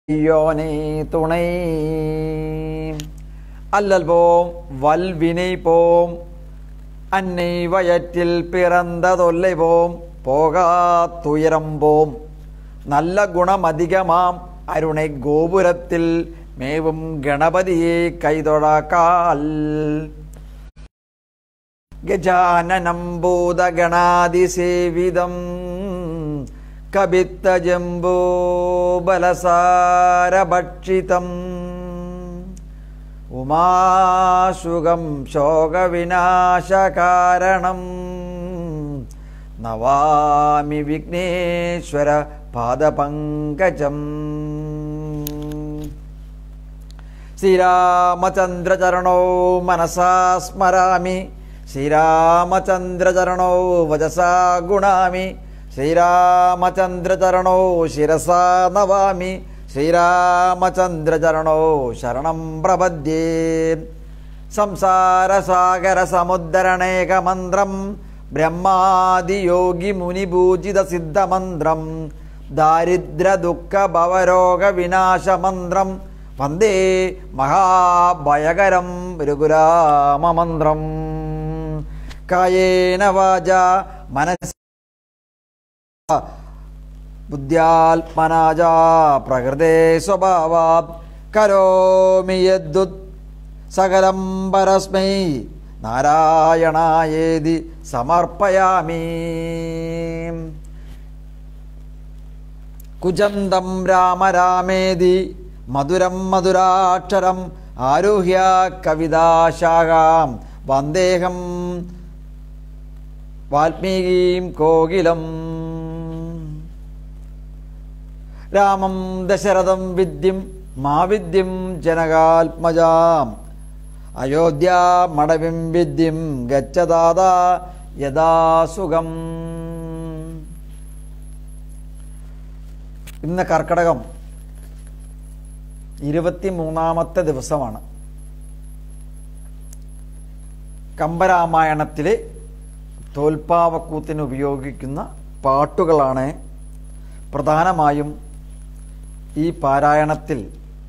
யோனே துணை அல்லல் போம் வல்வினை போம் அன்னை வயற்றில் பிறந்ததொல்லை போம் போகாத்துயரம் போம் நல்ல குணமதிகமாம் அருணை கோபுரத்தில் மேவும் கணபதியே கைதொழாக்கால் ഗജാനനം ഭൂതഗണാതിസേവിതം കപിത്തജംബൂബലസാരഭക്ഷിതം ഉമാശുകം ശോകവിനാശകാരണം നവാമി വിഘ്നേശ്വര പാദപങ്കജം ശ്രീരാമചന്ദ്രചരണോ മനസാ സ്മരാമി ശ്രീരാമചന്ദ്രചരണോ വചസാ ഗുണാമി ശ്രീരാമചന്ദ്രചരണോ ശിരസാ നവാമി ശ്രീരാമചന്ദ്രചരണോ ശരണം പ്രപദ്യേ സംസാരസാഗരസമുദ്ധരണേകമന്ത്രം ബ്രഹ്മാദിയോഗി മുനിപൂജിത സിദ്ധമന്ത്രം ദാരിദ്ര്യ ഭവരോഗ വിനാശമന്ത്രം വന്ദേ മഹാഭയകരം രഘുരാമമന്ത്രം കായേന വാച മനസ് ബുദ്ധ്യാത്മനാജ പ്രകൃതേ സ്വഭാവാത് കരോമി യദ്ദുത് സകലം പരസ്മൈ നാരായണായേതി സമർപ്പയാമി കുജന്തം രാമ രാമേതി മധുരം മധുരാക്ഷരം ആരുഹ്യ കവിതാശാഖാം വന്ദേഹം വാൽമീകീം കോകിലം രാമം ദശരഥം വിദ്യം മാവിദ്യം ജനകാത്മജാം അയോധ്യ മടവിം വിദ്യം ഗച്ഛദാത യഥാസുഖം ഇന്ന് കർക്കടകം ഇരുപത്തിമൂന്നാമത്തെ ദിവസമാണ് കമ്പരാമായണത്തിലെ തോൽപ്പാവക്കൂത്തിന് ഉപയോഗിക്കുന്ന പാട്ടുകളാണ് പ്രധാനമായും ഈ പാരായണത്തിൽ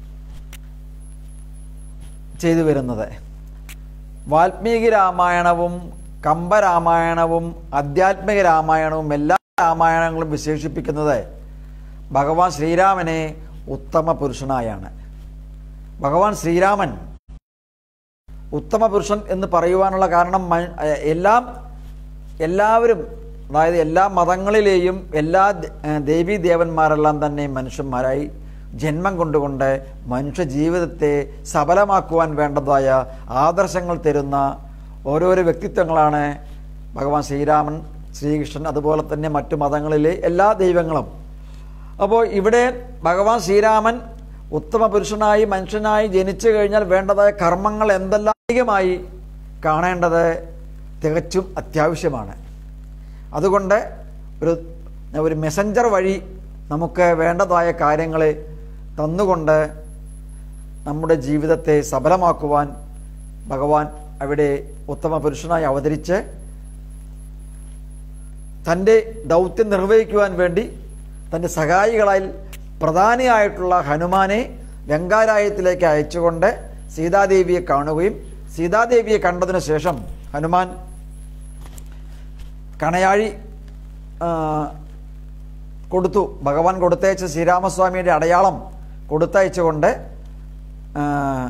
ചെയ്തു വരുന്നത് വാൽമീകി രാമായണവും കമ്പരാമായണവും ആധ്യാത്മിക രാമായണവും എല്ലാ രാമായണങ്ങളും വിശേഷിപ്പിക്കുന്നത് ഭഗവാൻ ശ്രീരാമനെ ഉത്തമ പുരുഷനായാണ് ഭഗവാൻ ശ്രീരാമൻ ഉത്തമ പുരുഷൻ എന്ന് പറയുവാനുള്ള കാരണം മ- എല്ലാം എല്ലാവരും അതായത് എല്ലാ മതങ്ങളിലെയും എല്ലാ ദ- ഏഹ് ദേവീ ദേവന്മാരെല്ലാം തന്നെ മനുഷ്യന്മാരായി ജന്മം കൊണ്ടുകൊണ്ട് മനുഷ്യ ജീവിതത്തെ സഫലമാക്കുവാൻ വേണ്ടതായ ആദർശങ്ങൾ തരുന്ന ഓരോരോ വ്യക്തിത്വങ്ങളാണ് ഭഗവാൻ ശ്രീരാമൻ ശ്രീകൃഷ്ണൻ അതുപോലെ തന്നെ മറ്റു മതങ്ങളിലെ എല്ലാ ദൈവങ്ങളും അപ്പോൾ ഇവിടെ ഭഗവാൻ ശ്രീരാമൻ ഉത്തമ പുരുഷനായി മനുഷ്യനായി ജനിച്ചു കഴിഞ്ഞാൽ വേണ്ടതായ കർമ്മങ്ങൾ എന്തെല്ലാം അധികമായി കാണേണ്ടത് തികച്ചും അത്യാവശ്യമാണ് അതുകൊണ്ട് ഒരു ഒരു മെസ്സഞ്ചർ വഴി നമുക്ക് വേണ്ടതായ കാര്യങ്ങൾ തന്നുകൊണ്ട് നമ്മുടെ ജീവിതത്തെ സഫലമാക്കുവാൻ ഭഗവാൻ അവിടെ ഉത്തമ പുരുഷനായി അവതരിച്ച് തൻ്റെ ദൗത്യം നിർവഹിക്കുവാൻ വേണ്ടി തൻ്റെ സഹായികളായി പ്രധാനിയായിട്ടുള്ള ഹനുമാനെ ഗംഗാരായത്തിലേക്ക് അയച്ചുകൊണ്ട് സീതാദേവിയെ കാണുകയും സീതാദേവിയെ കണ്ടതിന് ശേഷം ഹനുമാൻ കണയാഴി ആ, കൊടുത്തു ഭഗവാൻ കൊടുത്തയച്ച ശ്രീരാമസ്വാമിയുടെ അടയാളം കൊടുത്തയച്ചുകൊണ്ട് ആ,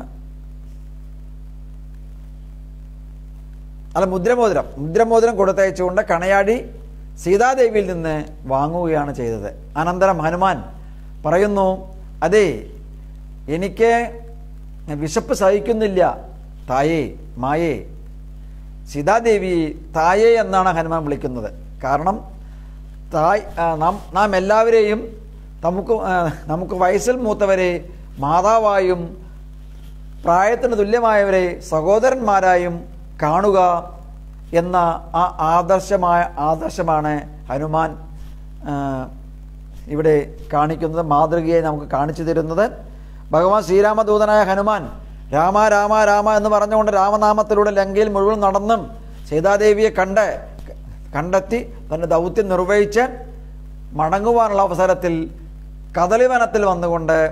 അല്ല മുദ്രമോതിരം മുദ്രമോതിരം കൊടുത്തയച്ചുകൊണ്ട് കണയാടി സീതാദേവിയിൽ നിന്ന് വാങ്ങുകയാണ് ചെയ്തത് അനന്തരം ഹനുമാൻ പറയുന്നു അതെ എനിക്ക് വിശപ്പ് സഹിക്കുന്നില്ല തായേ മായേ സീതാദേവി തായേ എന്നാണ് ഹനുമാൻ വിളിക്കുന്നത് കാരണം തായ് ആ, നാം നാം എല്ലാവരെയും നമുക്ക് ആ, നമുക്ക് വയസ്സിൽ മൂത്തവരെ മാതാവായും പ്രായത്തിന് തുല്യമായവരെ സഹോദരന്മാരായും കാണുക എന്ന ആ ആദർശമായ ആദർശമാണ് ഹനുമാൻ ആ, ഇവിടെ കാണിക്കുന്നത് മാതൃകയെ നമുക്ക് കാണിച്ചു തരുന്നത് ഭഗവാൻ ശ്രീരാമദൂതനായ ഹനുമാൻ രാമ രാമ രാമ എന്ന് പറഞ്ഞുകൊണ്ട് രാമനാമത്തിലൂടെ ലങ്കയിൽ മുഴുവൻ നടന്നും സീതാദേവിയെ കണ്ട് കണ്ടെത്തി തൻ്റെ ദൗത്യം നിർവഹിച്ച് മടങ്ങുവാനുള്ള അവസരത്തിൽ കദളിവനത്തിൽ വന്നുകൊണ്ട്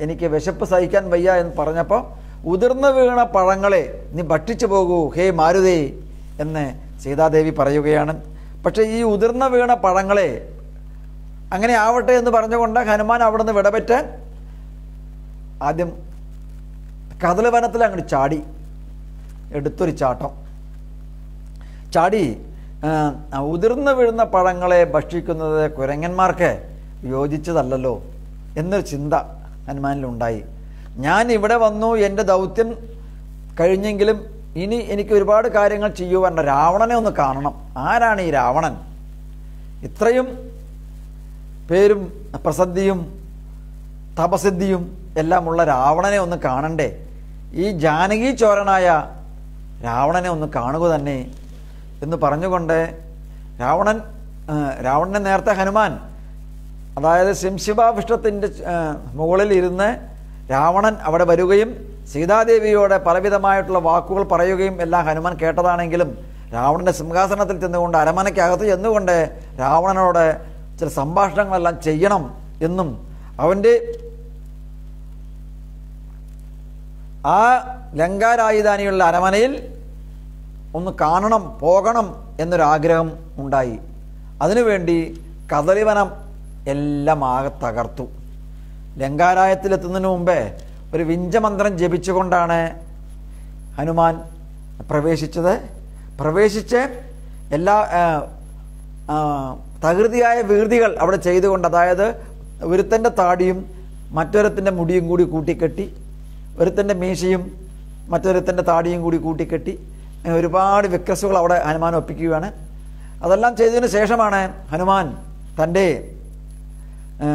എനിക്ക് വിശപ്പ് സഹിക്കാൻ വയ്യ എന്ന് പറഞ്ഞപ്പോൾ ഉതിർന്നു വീണ പഴങ്ങളെ നീ ഭക്ഷിച്ചു പോകൂ ഹേ മാരുതേ എന്ന് സീതാദേവി പറയുകയാണ് പക്ഷേ ഈ ഉതിർന്നു വീണ പഴങ്ങളെ അങ്ങനെ ആവട്ടെ എന്ന് പറഞ്ഞുകൊണ്ട് ഹനുമാൻ അവിടുന്ന് വിടപെറ്റാൻ ആദ്യം കതല വനത്തിൽ അങ്ങോട്ട് ചാടി എടുത്തൊരു ചാട്ടം ചാടി ആ, ഉതിർന്നു വീഴുന്ന പഴങ്ങളെ ഭക്ഷിക്കുന്നത് കുരങ്ങന്മാർക്ക് യോജിച്ചതല്ലല്ലോ എന്നൊരു ചിന്ത ഹനുമാനിലുണ്ടായി ഞാൻ ഇവിടെ വന്നു എൻ്റെ ദൗത്യം കഴിഞ്ഞെങ്കിലും ഇനി എനിക്ക് ഒരുപാട് കാര്യങ്ങൾ ചെയ്യുവാനുണ്ട് രാവണനെ ഒന്ന് കാണണം ആരാണ് ഈ രാവണൻ ഇത്രയും പേരും പ്രസിദ്ധിയും തപസിദ്ധിയും എല്ലാമുള്ള രാവണനെ ഒന്ന് കാണണ്ടേ ഈ ജാനകി ചോരനായ രാവണനെ ഒന്ന് കാണുക തന്നെ എന്ന് പറഞ്ഞുകൊണ്ട് രാവണൻ ആ, രാവണനെ നേരത്തെ ഹനുമാൻ അതായത് ശംശിഭാവിഷ്ടത്തിൻ്റെ മുകളിൽ ഇരുന്ന് രാവണൻ അവിടെ വരികയും സീതാദേവിയോട് പലവിധമായിട്ടുള്ള വാക്കുകൾ പറയുകയും എല്ലാം ഹനുമാൻ കേട്ടതാണെങ്കിലും രാവണന്റെ സിംഹാസനത്തിൽ ചെന്നുകൊണ്ട് അരമനയ്ക്കകത്ത് ചെന്നുകൊണ്ട് രാവണനോട് ചില സംഭാഷണങ്ങളെല്ലാം ചെയ്യണം എന്നും അവൻ്റെ ആ ലങ്കാരായുധാനിയുള്ള അരമനയിൽ ഒന്ന് കാണണം പോകണം എന്നൊരാഗ്രഹം ഉണ്ടായി അതിനുവേണ്ടി കദളിവനം എല്ലാം ആകെ തകർത്തു ലങ്കാരായത്തിലെത്തുന്നതിന് മുമ്പേ ഒരു വിഞ്ചമന്ത്രം ജപിച്ചുകൊണ്ടാണ് ഹനുമാൻ പ്രവേശിച്ചത് പ്രവേശിച്ച് എല്ലാ ആ, ആ, തകൃതിയായ വീർതികൾ അവിടെ ചെയ്തുകൊണ്ട് അതായത് ഒരുത്തൻ്റെ താടിയും മറ്റൊരുത്തൻ്റെ മുടിയും കൂടി കൂട്ടിക്കെട്ടി ഒരുത്തൻ്റെ മീശയും മറ്റൊരുത്തൻ്റെ താടിയും കൂടി കൂട്ടിക്കെട്ടി അങ്ങനെ ഒരുപാട് വിക്രസുകൾ അവിടെ ഹനുമാൻ ഒപ്പിക്കുകയാണ് അതെല്ലാം ചെയ്തതിന് ശേഷമാണ് ഹനുമാൻ തൻ്റെ ആ,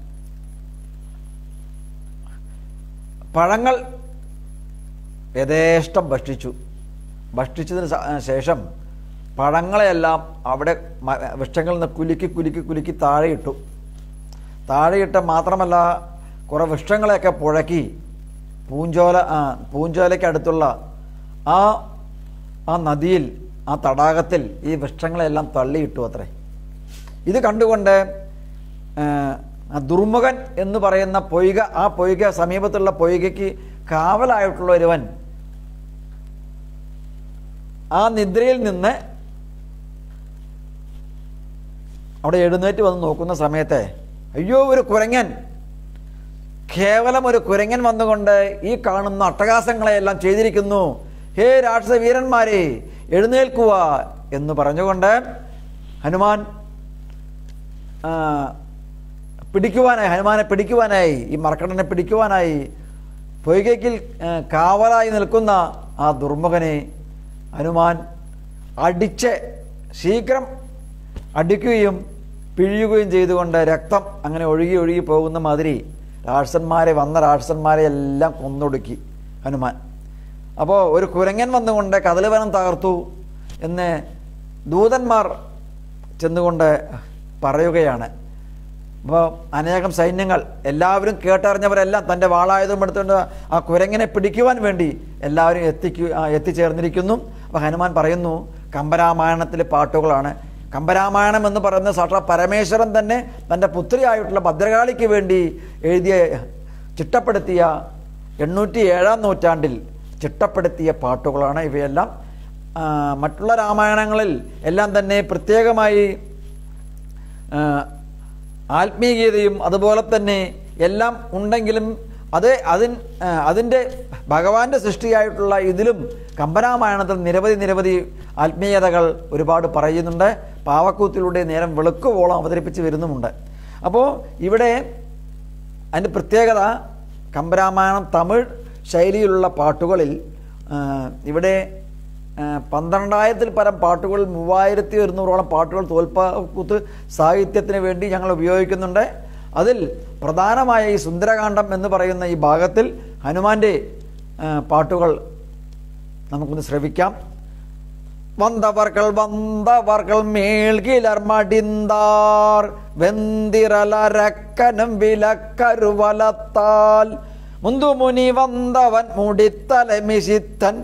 പഴങ്ങൾ യഥേഷ്ടം ഭക്ഷിച്ചു ഭക്ഷിച്ചതിന് സ- ശേഷം പഴങ്ങളെല്ലാം അവിടെ മ- വൃക്ഷങ്ങളിൽ നിന്ന് കുലുക്കി കുലുക്കി കുലുക്കി താഴെയിട്ടു താഴെയിട്ട മാത്രമല്ല കുറേ വൃക്ഷങ്ങളെയൊക്കെ പുഴക്കി പൂഞ്ചോല ആ പൂഞ്ചോലയ്ക്ക് അടുത്തുള്ള ആ ആ നദിയിൽ ആ തടാകത്തിൽ ഈ വൃക്ഷങ്ങളെല്ലാം തള്ളിയിട്ടു അത്രേ ഇത് കണ്ടുകൊണ്ട് ആ, ആ ദുർമുഖൻ എന്ന് പറയുന്ന പൊയ്ക ആ പൊയ്ക സമീപത്തുള്ള പൊയ്കയ്ക്ക് കാവലായിട്ടുള്ള ഒരുവൻ ആ നിദ്രയിൽ നിന്ന് അവിടെ എഴുന്നേറ്റ് വന്ന് നോക്കുന്ന സമയത്ത് അയ്യോ ഒരു കുരങ്ങൻ കേവലം ഒരു കുരങ്ങൻ വന്നുകൊണ്ട് ഈ കാണുന്ന അട്ടഹാസങ്ങളെയെല്ലാം ചെയ്തിരിക്കുന്നു ഹേ രാക്ഷസ വീരന്മാരെ എഴുന്നേൽക്കുക എന്ന് പറഞ്ഞുകൊണ്ട് ഹനുമാൻ ആ, പിടിക്കുവാനായി ഹനുമാനെ പിടിക്കുവാനായി ഈ മറക്കടനെ പിടിക്കുവാനായി പൊയ്കയ്ക്കിൽ ആ, കാവലായി നിൽക്കുന്ന ആ ദുർമുഖനെ ഹനുമാൻ അടിച്ച് ശീഘ്രം അടിക്കുകയും പിഴിയുകയും ചെയ്തുകൊണ്ട് രക്തം അങ്ങനെ ഒഴുകി ഒഴുകി പോകുന്ന മാതിരി രാക്ഷസന്മാരെ വന്ന രാക്ഷസന്മാരെ എല്ലാം കൊന്നൊടുക്കി ഹനുമാൻ അപ്പോൾ ഒരു കുരങ്ങൻ വന്നുകൊണ്ട് കദളിവനം തകർത്തു എന്ന് ദൂതന്മാർ ചെന്നുകൊണ്ട് പറയുകയാണ് അപ്പോൾ അനേകം സൈന്യങ്ങൾ എല്ലാവരും കേട്ടറിഞ്ഞവരെല്ലാം തൻ്റെ വാളായുധം എടുത്തുകൊണ്ട് ആ കുരങ്ങിനെ പിടിക്കുവാൻ വേണ്ടി എല്ലാവരും എത്തിക്കു ആ, എത്തിച്ചേർന്നിരിക്കുന്നു അപ്പോൾ ഹനുമാൻ പറയുന്നു കമ്പരാമായണത്തിലെ പാട്ടുകളാണ് കമ്പരാമായണം എന്ന് പറയുന്ന സാക്ഷാ പരമേശ്വരൻ തന്നെ തൻ്റെ പുത്രിയായിട്ടുള്ള ഭദ്രകാളിക്ക് വേണ്ടി എഴുതിയ ചിട്ടപ്പെടുത്തിയ എണ്ണൂറ്റി ഏഴാം നൂറ്റാണ്ടിൽ ചിട്ടപ്പെടുത്തിയ പാട്ടുകളാണ് ഇവയെല്ലാം ആ, മറ്റുള്ള രാമായണങ്ങളിൽ എല്ലാം തന്നെ പ്രത്യേകമായി ആ, ആത്മീയതയും അതുപോലെ തന്നെ എല്ലാം ഉണ്ടെങ്കിലും അത് അതിൻ ആ, അതിൻ്റെ ഭഗവാന്റെ സൃഷ്ടിയായിട്ടുള്ള ഇതിലും കമ്പരാമായണത്തിൽ നിരവധി നിരവധി ആത്മീയതകൾ ഒരുപാട് പറയുന്നുണ്ട് പാവക്കൂത്തിലൂടെ നേരം വെളുക്കുവോളം അവതരിപ്പിച്ച് വരുന്നുമുണ്ട് അപ്പോൾ ഇവിടെ അതിൻ്റെ പ്രത്യേകത കമ്പരാമായണം തമിഴ് ശൈലിയിലുള്ള പാട്ടുകളിൽ ആ, ഇവിടെ ആ, പന്ത്രണ്ടായിരത്തിൽ പരം പാട്ടുകൾ മൂവായിരത്തി ഒരുന്നൂറോളം പാട്ടുകൾ തോൽപ്പാക്കൂത്ത് സാഹിത്യത്തിന് വേണ്ടി ഞങ്ങൾ ഉപയോഗിക്കുന്നുണ്ട് അതിൽ പ്രധാനമായ ഈ സുന്ദരകാന്ഡം എന്ന് പറയുന്ന ഈ ഭാഗത്തിൽ ഹനുമാന്റെ ആ, പാട്ടുകൾ നമുക്കൊന്ന് ശ്രവിക്കാം വந்தவர்கள் வந்தவர்கள் மேல்கிலர் மடிந்தார் வெந்திரலரக்கனும் விலக்கருவலத்தால் முந்துமுனி வந்தவன் முடித்தலை மிசித்தன்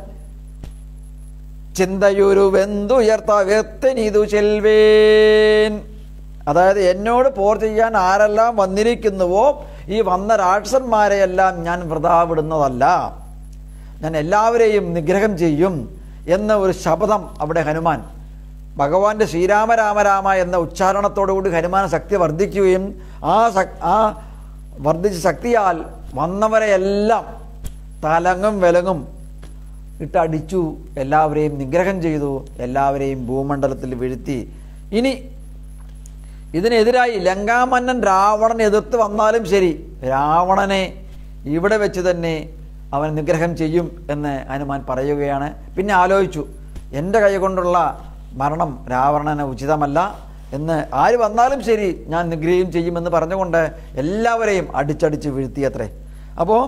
ചിന്തയൊരു വെന്തുയർത്തവ്യക്തനിതു ചെൽവേൻ അതായത് എന്നോട് പോർ ചെയ്യാൻ ആരെല്ലാം വന്നിരിക്കുന്നുവോ ഈ വന്ന രാക്ഷസന്മാരെയെല്ലാം ഞാൻ വൃതാ വിടുന്നതല്ല ഞാൻ എല്ലാവരെയും നിഗ്രഹം ചെയ്യും എന്ന ഒരു ശപഥം അവിടെ ഹനുമാൻ ഭഗവാന്റെ ശ്രീരാമ രാമ രാമ എന്ന ഉച്ചാരണത്തോടുകൂടി ഹനുമാൻ ശക്തി വർദ്ധിക്കുകയും ആ ശക് ആ വർദ്ധിച്ച ശക്തിയാൽ വന്നവരെയെല്ലാം തലങ്ങും വിലങ്ങും ഇട്ടടിച്ചു എല്ലാവരെയും നിഗ്രഹം ചെയ്തു എല്ലാവരെയും ഭൂമണ്ഡലത്തിൽ വീഴ്ത്തി ഇനി ഇതിനെതിരായി ലങ്കാമന്നൻ രാവണൻ എതിർത്ത് വന്നാലും ശരി രാവണനെ ഇവിടെ വെച്ച് തന്നെ അവൻ നിഗ്രഹം ചെയ്യും എന്ന് ഹനുമാൻ പറയുകയാണ് പിന്നെ ആലോചിച്ചു എൻ്റെ കൈ കൊണ്ടുള്ള മരണം രാവണന് ഉചിതമല്ല എന്ന് ആര് വന്നാലും ശരി ഞാൻ നിഗ്രഹം ചെയ്യുമെന്ന് പറഞ്ഞുകൊണ്ട് എല്ലാവരെയും അടിച്ചടിച്ച് വീഴ്ത്തിയത്രേ അപ്പോൾ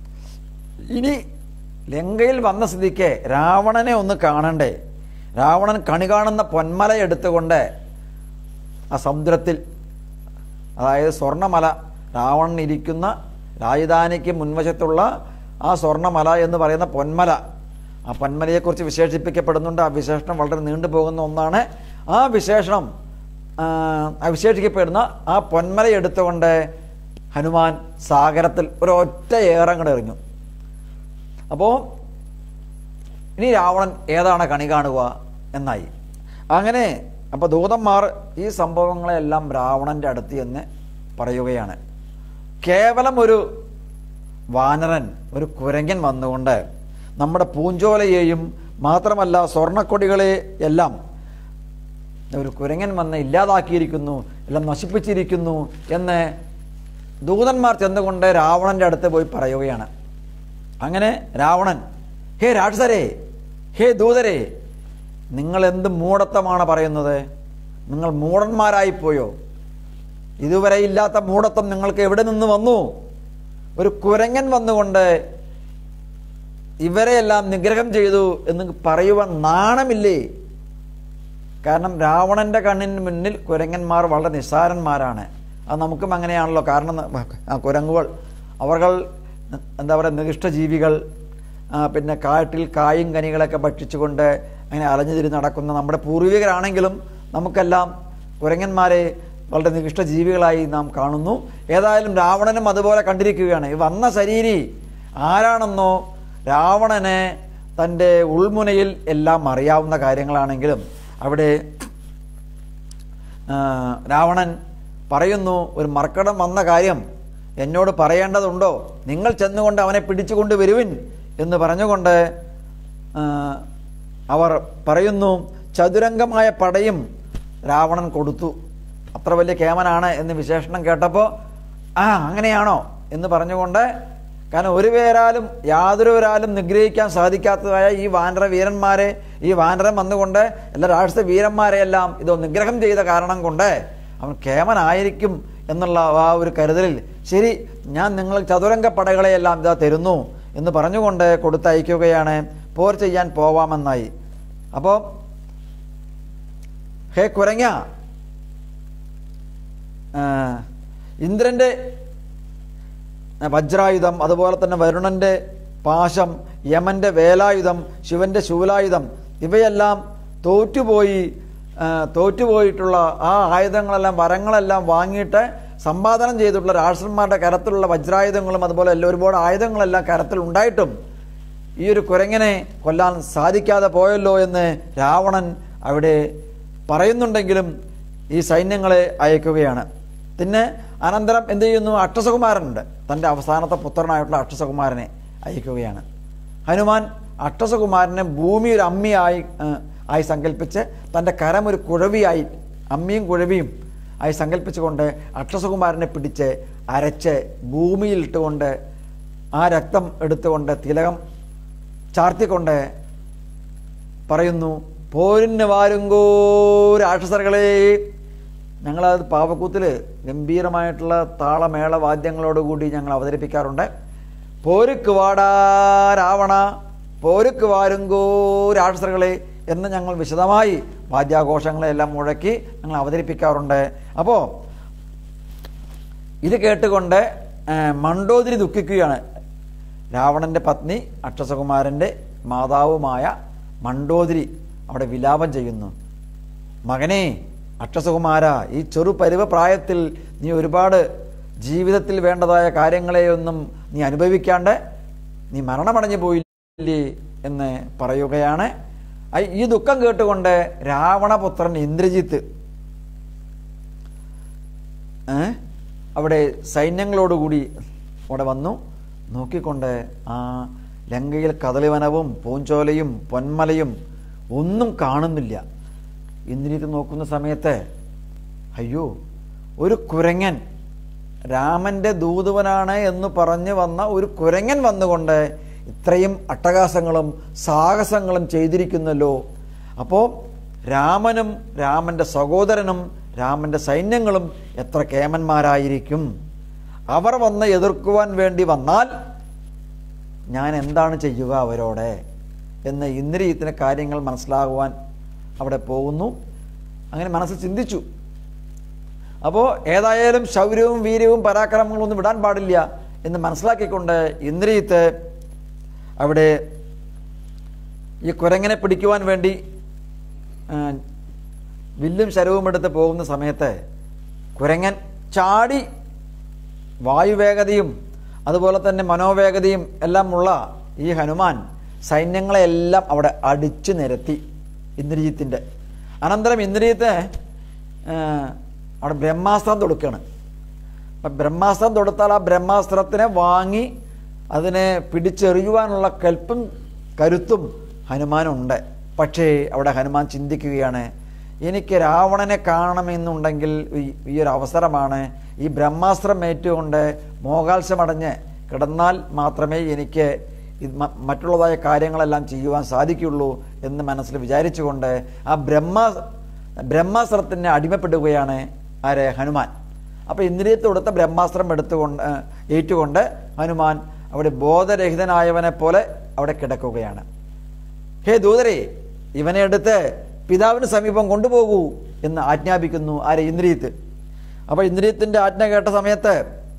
ഇനി ലങ്കയിൽ വന്ന സ്ഥിതിക്ക് രാവണനെ ഒന്ന് കാണണ്ടേ രാവണൻ കണി കാണുന്ന പൊന്മല എടുത്തുകൊണ്ട് ആ സമുദ്രത്തിൽ അതായത് സ്വർണ്ണമല രാവണൻ ഇരിക്കുന്ന രാജധാനിക്ക് മുൻവശത്തുള്ള ആ സ്വർണ്ണമല എന്ന് പറയുന്ന പൊന്മല ആ പൊന്മലയെക്കുറിച്ച് വിശേഷിപ്പിക്കപ്പെടുന്നുണ്ട് ആ വിശേഷണം വളരെ നീണ്ടു പോകുന്ന ഒന്നാണ് ആ വിശേഷണം ആ, ആ വിശേഷിക്കപ്പെടുന്ന ആ പൊന്മല എടുത്തുകൊണ്ട് ഹനുമാൻ സാഗരത്തിൽ ഒരൊറ്റ ഏറങ്ങട് എറിഞ്ഞു അപ്പോൾ ഇനി രാവണൻ ഏതാണ് കണി കാണുക എന്നായി അങ്ങനെ അപ്പോൾ ദൂതന്മാർ ഈ സംഭവങ്ങളെല്ലാം രാവണൻ്റെ അടുത്ത് എന്ന് പറയുകയാണ് കേവലം ഒരു വാനരൻ ഒരു കുരങ്ങൻ വന്നുകൊണ്ട് നമ്മുടെ പൂഞ്ചോലയെയും മാത്രമല്ല സ്വർണ്ണക്കൊടികളെ എല്ലാം ഒരു കുരങ്ങൻ വന്ന് ഇല്ലാതാക്കിയിരിക്കുന്നു എല്ലാം നശിപ്പിച്ചിരിക്കുന്നു എന്ന് ദൂതന്മാർ ചെന്നുകൊണ്ട് രാവണൻ്റെ അടുത്ത് പോയി പറയുകയാണ് അങ്ങനെ രാവണൻ ഹേ രാക്ഷസരെ ഹേ ദൂതരെ നിങ്ങൾ എന്ത് മൂഢത്വമാണ് പറയുന്നത് നിങ്ങൾ മൂഢന്മാരായിപ്പോയോ ഇതുവരെ ഇല്ലാത്ത മൂഢത്വം നിങ്ങൾക്ക് എവിടെ നിന്ന് വന്നു ഒരു കുരങ്ങൻ വന്നുകൊണ്ട് ഇവരെയെല്ലാം നിഗ്രഹം ചെയ്തു എന്ന് പറയുവാൻ നാണമില്ലേ കാരണം രാവണന്റെ കണ്ണിന് മുന്നിൽ കുരങ്ങന്മാർ വളരെ നിസ്സാരന്മാരാണ് അത് നമുക്കും അങ്ങനെയാണല്ലോ കാരണം ന- ആ കുരങ്ങുകൾ അവർ എന്താ പറയുക നികിഷ്ട ജീവികൾ ആ, പിന്നെ കാട്ടിൽ കായും കനികളൊക്കെ ഭക്ഷിച്ചുകൊണ്ട് അങ്ങനെ അലഞ്ഞു തിരിഞ്ഞ് നടക്കുന്ന നമ്മുടെ പൂർവികരാണെങ്കിലും നമുക്കെല്ലാം കുരങ്ങന്മാരെ വളരെ നികിഷ്ട ജീവികളായി നാം കാണുന്നു ഏതായാലും രാവണനും അതുപോലെ കണ്ടിരിക്കുകയാണ് ഈ വന്ന ശരീരി ആരാണെന്നോ രാവണന് തൻ്റെ ഉൾമുനയിൽ എല്ലാം അറിയാവുന്ന കാര്യങ്ങളാണെങ്കിലും അവിടെ ആ, രാവണൻ പറയുന്നു ഒരു മർക്കടം വന്ന കാര്യം എന്നോട് പറയേണ്ടതുണ്ടോ നിങ്ങൾ ചെന്നുകൊണ്ട് അവനെ പിടിച്ചുകൊണ്ട് വരുവിൻ എന്ന് പറഞ്ഞുകൊണ്ട് ആ, അവർ പറയുന്നു ചതുരംഗമായ പടയും രാവണൻ കൊടുത്തു അത്ര വലിയ കേമനാണ് എന്ന് വിശേഷണം കേട്ടപ്പോൾ ആ അങ്ങനെയാണോ എന്ന് പറഞ്ഞുകൊണ്ട് കാരണം ഒരു പേരാലും യാതൊരു പേരാലും നിഗ്രഹിക്കാൻ സാധിക്കാത്തതായ ഈ വാനര വീരന്മാരെ ഈ വാനരം വന്നുകൊണ്ട് എല്ലാ രാഷ്ട്രീയ വീരന്മാരെയെല്ലാം ഇത് നിഗ്രഹം ചെയ്ത കാരണം കൊണ്ട് അവൻ കേമനായിരിക്കും എന്നുള്ള ആ ഒരു കരുതലിൽ ശരി ഞാൻ നിങ്ങൾ ചതുരംഗ പടകളെയെല്ലാം ഇതാ തരുന്നു എന്ന് പറഞ്ഞുകൊണ്ട് കൊടുത്തയക്കുകയാണ് പോർ ചെയ്യാൻ പോവാമെന്നായി അപ്പോൾ ഹേ കുരങ്ങ ആ, ഇന്ദ്രൻ്റെ വജ്രായുധം അതുപോലെ തന്നെ വരുണന്റെ പാശം യമന്റെ വേലായുധം ശിവന്റെ ശൂലായുധം ഇവയെല്ലാം തോറ്റുപോയി ആ, തോറ്റുപോയിട്ടുള്ള ആ ആയുധങ്ങളെല്ലാം വരങ്ങളെല്ലാം വാങ്ങിയിട്ട് സമ്പാദനം ചെയ്തിട്ടുള്ള രാഷ്ട്രന്മാരുടെ കരത്തിലുള്ള വജ്രായുധങ്ങളും അതുപോലെ എല്ലാ ഒരുപാട് ആയുധങ്ങളെല്ലാം കരത്തിൽ ഉണ്ടായിട്ടും ഈ ഒരു കുരങ്ങനെ കൊല്ലാൻ സാധിക്കാതെ പോയല്ലോ എന്ന് രാവണൻ അവിടെ പറയുന്നുണ്ടെങ്കിലും ഈ സൈന്യങ്ങളെ അയക്കുകയാണ് പിന്നെ അനന്തരം എന്ത് ചെയ്യുന്നു അക്ഷസകുമാരനുണ്ട് തൻ്റെ അവസാനത്തെ പുത്രനായിട്ടുള്ള അക്ഷസകുമാരനെ അയക്കുകയാണ് ഹനുമാൻ അക്ഷസകുമാരനെ ഭൂമി ഒരു അമ്മിയായി ആ, ആയി സങ്കല്പിച്ച് തൻ്റെ കരം ഒരു കുഴവിയായി അമ്മിയും കുഴവിയും ആയി സങ്കല്പിച്ചുകൊണ്ട് അക്ഷസകുമാരനെ പിടിച്ച് അരച്ച് ഭൂമിയിൽ ഇട്ടുകൊണ്ട് ആ രക്തം എടുത്തുകൊണ്ട് തിലകം ചാർത്തിക്കൊണ്ട് പറയുന്നു പോരിന് വാരുങ്കോ രാക്ഷസർകളെ ഞങ്ങളത് പാവക്കൂത്തിൽ ഗംഭീരമായിട്ടുള്ള താളമേള വാദ്യങ്ങളോടുകൂടി ഞങ്ങൾ അവതരിപ്പിക്കാറുണ്ട് പോരുക്ക് വാടാ രാവണ പോരുക്ക് വാരുങ്കോ രാക്ഷസർകളെ എന്ന് ഞങ്ങൾ വിശദമായി വാദ്യാഘോഷങ്ങളെല്ലാം മുഴക്കി ഞങ്ങൾ അവതരിപ്പിക്കാറുണ്ട് അപ്പോൾ ഇത് കേട്ടുകൊണ്ട് ആ, മണ്ടോദരി ദുഃഖിക്കുകയാണ് രാവണന്റെ പത്നി അക്ഷസകുമാരന്റെ മാതാവുമായ മണ്ടോദരി അവിടെ വിലാപം ചെയ്യുന്നു മകനെ അക്ഷസകുമാര ഈ ചെറു പരുവ പ്രായത്തിൽ നീ ഒരുപാട് ജീവിതത്തിൽ വേണ്ടതായ കാര്യങ്ങളെയൊന്നും നീ അനുഭവിക്കാണ്ട് നീ മരണമടഞ്ഞു പോയില്ലേ എന്ന് പറയുകയാണ് ഐ- ഈ ദുഃഖം കേട്ടുകൊണ്ട് രാവണപുത്രൻ ഇന്ദ്രജിത്ത് ഏ? അവിടെ സൈന്യങ്ങളോടുകൂടി അവിടെ വന്നു നോക്കിക്കൊണ്ട് ആ ലങ്കയിൽ കദളിവനവും പൂഞ്ചോലയും പൊന്മലയും ഒന്നും കാണുന്നില്ല ഇന്ദ്രിയത്ത് നോക്കുന്ന സമയത്ത് അയ്യോ ഒരു കുരങ്ങൻ രാമൻ്റെ ദൂതുവനാണ് എന്ന് പറഞ്ഞു വന്ന ഒരു കുരങ്ങൻ വന്നുകൊണ്ട് ഇത്രയും അട്ടഹാസങ്ങളും സാഹസങ്ങളും ചെയ്തിരിക്കുന്നല്ലോ അപ്പോൾ രാമനും രാമൻ്റെ സഹോദരനും രാമൻ്റെ സൈന്യങ്ങളും എത്ര കേമന്മാരായിരിക്കും അവർ വന്ന് എതിർക്കുവാൻ വേണ്ടി വന്നാൽ ഞാൻ എന്താണ് ചെയ്യുക അവരോട് എന്ന് ഇന്ദ്രിയത്തിന് കാര്യങ്ങൾ മനസ്സിലാകുവാൻ അവിടെ പോകുന്നു അങ്ങനെ മനസ്സ് ചിന്തിച്ചു അപ്പോൾ ഏതായാലും ശൗര്യവും വീര്യവും പരാക്രമങ്ങളും ഒന്നും വിടാൻ പാടില്ല എന്ന് മനസ്സിലാക്കിക്കൊണ്ട് ഇന്ദ്രിയത്ത് അവിടെ ഈ കുരങ്ങനെ പിടിക്കുവാൻ വേണ്ടി ആ, വില്ലും ശരവും എടുത്ത് പോകുന്ന സമയത്ത് കുരങ്ങൻ ചാടി വായുവേഗതയും അതുപോലെ തന്നെ മനോവേഗതയും എല്ലാം ഉള്ള ഈ ഹനുമാൻ സൈന്യങ്ങളെല്ലാം അവിടെ അടിച്ചു നിരത്തി ഇന്ദ്രിയത്തിൻ്റെ അനന്തരം ഇന്ദ്രിയത്തെ ആ, അവിടെ ബ്രഹ്മാസ്ത്രം തൊടുക്കുകയാണ് അപ്പം ബ്രഹ്മാസ്ത്രം തൊടുത്താൽ ആ ബ്രഹ്മാസ്ത്രത്തിനെ വാങ്ങി അതിനെ പിടിച്ചെറിയുവാനുള്ള കൽപ്പും കരുത്തും ഹനുമാനുണ്ട് പക്ഷേ അവിടെ ഹനുമാൻ ചിന്തിക്കുകയാണ് എനിക്ക് രാവണനെ കാണണമെന്നുണ്ടെങ്കിൽ ഈ- ഈ ഒരു അവസരമാണ് ഈ ബ്രഹ്മാസ്ത്രം ഏറ്റുകൊണ്ട് മോകാത്സമടഞ്ഞ് കിടന്നാൽ മാത്രമേ എനിക്ക് ഇത് മ- മറ്റുള്ളതായ കാര്യങ്ങളെല്ലാം ചെയ്യുവാൻ സാധിക്കുള്ളൂ എന്ന് മനസ്സിൽ വിചാരിച്ചുകൊണ്ട് ആ ബ്രഹ്മ ബ്രഹ്മാസ്ത്രത്തിന് അടിമപ്പെടുകയാണ് ആര് ഹനുമാൻ അപ്പോൾ ഇന്ദ്രിയത്ത് കൊടുത്ത ബ്രഹ്മാസ്ത്രം എടുത്തുകൊണ്ട് ഏഹ്, ഏറ്റുകൊണ്ട് ഹനുമാൻ അവിടെ ബോധരഹിതനായവനെ പോലെ അവിടെ കിടക്കുകയാണ് ഹേ ദൂതരെ ഇവനെ എടുത്ത് പിതാവിന് സമീപം കൊണ്ടുപോകൂ എന്ന് ആജ്ഞാപിക്കുന്നു ആരെ ഇന്ദ്രിയത്ത് അപ്പോൾ ഇന്ദ്രിയത്തിൻ്റെ ആജ്ഞ കേട്ട സമയത്ത്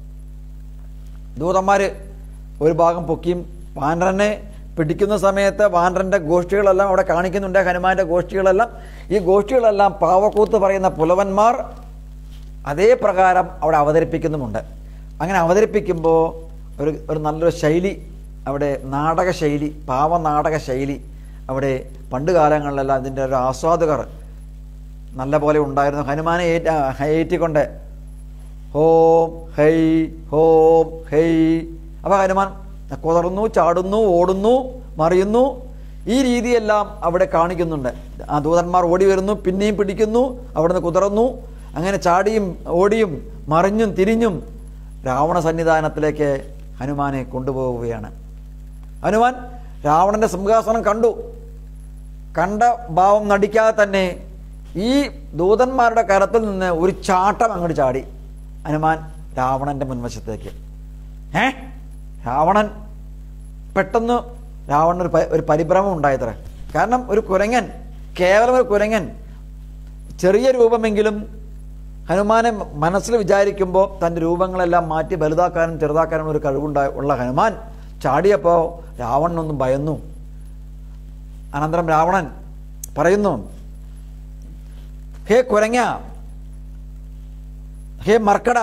ദൂതന്മാർ ഒരു ഭാഗം പൊക്കിയും വാനരനെ പിടിക്കുന്ന സമയത്ത് വാനരൻ്റെ ഗോഷ്ഠികളെല്ലാം അവിടെ കാണിക്കുന്നുണ്ട് ഹനുമാന്റെ ഗോഷ്ഠികളെല്ലാം ഈ ഗോഷ്ഠികളെല്ലാം പാവക്കൂത്ത് പറയുന്ന പുലവന്മാർ അതേ പ്രകാരം അവിടെ അവതരിപ്പിക്കുന്നുമുണ്ട് അങ്ങനെ അവതരിപ്പിക്കുമ്പോൾ ഒരു ഒരു നല്ലൊരു ശൈലി അവിടെ നാടക ശൈലി പാവനാടക ശൈലി അവിടെ പണ്ട് കാലങ്ങളിലെല്ലാം ഇതിൻ്റെ ഒരു ആസ്വാദകർ നല്ല പോലെ ഉണ്ടായിരുന്നു ഹനുമാനെ ഏറ്റ ഏറ്റിക്കൊണ്ട് ഹോം ഹൈ ഹോം ഹൈ അപ്പോൾ ഹനുമാൻ കുതർന്നു ചാടുന്നു ഓടുന്നു മറിയുന്നു ഈ രീതിയെല്ലാം അവിടെ കാണിക്കുന്നുണ്ട് ആ ദൂതന്മാർ ഓടി വരുന്നു പിന്നെയും പിടിക്കുന്നു അവിടുന്ന് കുതറുന്നു അങ്ങനെ ചാടിയും ഓടിയും മറിഞ്ഞും തിരിഞ്ഞും രാവണ സന്നിധാനത്തിലേക്ക് ഹനുമാനെ കൊണ്ടുപോവുകയാണ് ഹനുമാൻ രാവണന്റെ സിംഹാസനം കണ്ടു കണ്ട ഭാവം നടിക്കാതെ തന്നെ ഈ ദൂതന്മാരുടെ കരത്തിൽ നിന്ന് ഒരു ചാട്ടം അങ്ങോട്ട് ചാടി ഹനുമാൻ രാവണന്റെ മുൻവശത്തേക്ക് ഏ രാവണൻ പെട്ടെന്ന് രാവണൻ ഒരു പ- ഒരു പരിഭ്രമം ഉണ്ടായത്ര കാരണം ഒരു കുരങ്ങൻ കേവലം ഒരു കുരങ്ങൻ ചെറിയ രൂപമെങ്കിലും ഹനുമാനെ മനസ്സിൽ വിചാരിക്കുമ്പോൾ തൻ്റെ രൂപങ്ങളെല്ലാം മാറ്റി വലുതാക്കാനും ചെറുതാക്കാനും ഒരു കഴിവുണ്ടായ ഉള്ള ഹനുമാൻ ചാടിയപ്പോൾ രാവണനൊന്നും ഭയന്നു അനന്തരം രാവണൻ പറയുന്നു ഹേ കുരങ്ങ ഹേ മർക്കട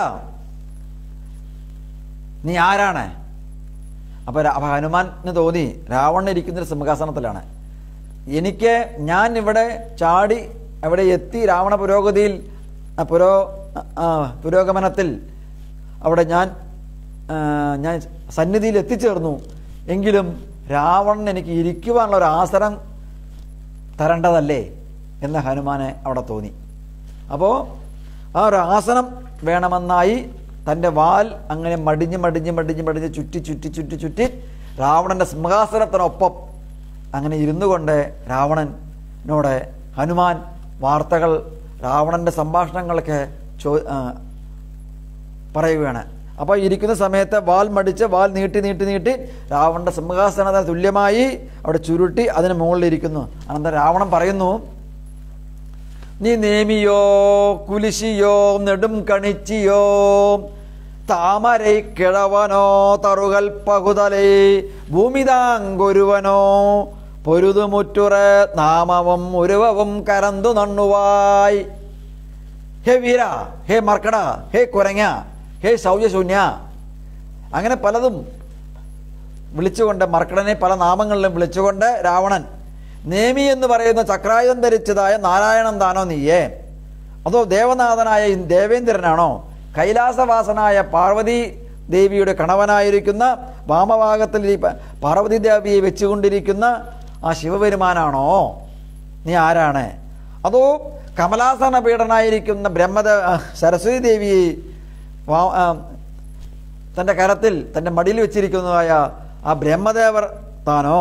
നീ ആരാണ് അപ്പോൾ അപ്പോൾ ഹനുമാന് തോന്നി രാവണൻ ഇരിക്കുന്നൊരു സിംഹാസനത്തിലാണ് എനിക്ക് ഞാൻ ഇവിടെ ചാടി അവിടെ എത്തി രാവണ പുരോഗതിയിൽ ആ, പുരോ ആ, പുരോഗമനത്തിൽ അവിടെ ഞാൻ ആ, ഞാൻ സന്നിധിയിൽ എത്തിച്ചേർന്നു എങ്കിലും രാവണൻ എനിക്ക് ഇരിക്കുവാനുള്ള ഒരു ആസനം തരേണ്ടതല്ലേ എന്ന് ഹനുമാനെ അവിടെ തോന്നി അപ്പോൾ ആ ഒരു ആസനം വേണമെന്നായി തൻ്റെ വാൽ അങ്ങനെ മടിഞ്ഞ് മടിഞ്ഞ് മടിഞ്ഞ് മടിഞ്ഞ് ചുറ്റി ചുറ്റി ചുറ്റി ചുറ്റി രാവണൻ്റെ സിംഹാസനത്തിനൊപ്പം അങ്ങനെ ഇരുന്നു കൊണ്ട് രാവണനോട് ഹനുമാൻ വാർത്തകൾ രാവണൻ്റെ സംഭാഷണങ്ങളൊക്കെ ചോ ആ, പറയുകയാണ് അപ്പോൾ ഇരിക്കുന്ന സമയത്ത് വാൽ മടിച്ച് വാൽ നീട്ടി നീട്ടി നീട്ടി രാവണന്റെ സിംഹാസനത്തിന് തുല്യമായി അവിടെ ചുരുട്ടി അതിന് മുകളിലിരിക്കുന്നു അനന്തരം രാവണൻ പറയുന്നു നീ നേമിയോ കുലിശിയോ നെടും കണിച്ചിയോ താമരൈ കിഴവനോ തറുകൽ പകുതലേ ഭൂമിതാങ്കൊരുവനോ പൊരുതുമുറ്റുറ നാമവും ഉരുവവും കരന്തു നണ്ണുവായി ഹേ വീര ഹേ മർക്കട ഹേ കുരങ്ങ ഹേ ശൗര്യശൂന്യ അങ്ങനെ പലതും വിളിച്ചുകൊണ്ട് മർക്കടനെ പല നാമങ്ങളിലും വിളിച്ചുകൊണ്ട് രാവണൻ നേമി എന്ന് പറയുന്ന ചക്രായുധം ധരിച്ചതായ നാരായണൻ താനോ നീയേ അതോ ദേവനാഥനായ ഈ ദേവേന്ദ്രനാണോ കൈലാസവാസനായ പാർവതി ദേവിയുടെ കണവനായിരിക്കുന്ന വാമഭാഗത്തിൽ ഈ പ- പാർവതി ദേവിയെ വെച്ചുകൊണ്ടിരിക്കുന്ന ആ ശിവപെരുമാനാണോ നീ ആരാണ് അതോ കമലാസന പീഡനായിരിക്കുന്ന ബ്രഹ്മദ ആ, സരസ്വതി ദേവിയെ വാ- ആ, തൻ്റെ കരത്തിൽ തൻ്റെ മടിയിൽ വെച്ചിരിക്കുന്നതായ ആ ബ്രഹ്മദേവർ താനോ